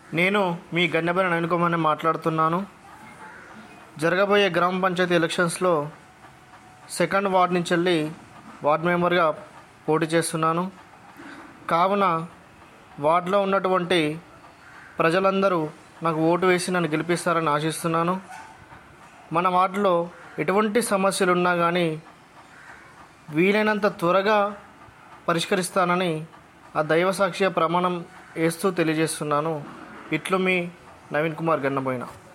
నేను మీ గన్నెబైన నవీన్ కుమార్ని మాట్లాడుతున్నాను జరగబోయే గ్రామ పంచాయతీ ఎలక్షన్స్లో సెకండ్ వార్డ్ నుంచి వెళ్ళి వార్డ్ మెంబర్గా పోటీ చేస్తున్నాను కావున వార్డులో ఉన్నటువంటి ప్రజలందరూ నాకు ఓటు వేసి నన్ను గెలిపిస్తారని ఆశిస్తున్నాను మన వార్డులో ఎటువంటి సమస్యలు ఉన్నా కానీ వీలైనంత త్వరగా పరిష్కరిస్తానని ఆ దైవ సాక్షిగా ప్రమాణం వేస్తూ తెలియజేస్తున్నాను ఇట్లు మీ నవీన్ కుమార్ గన్నబోయిన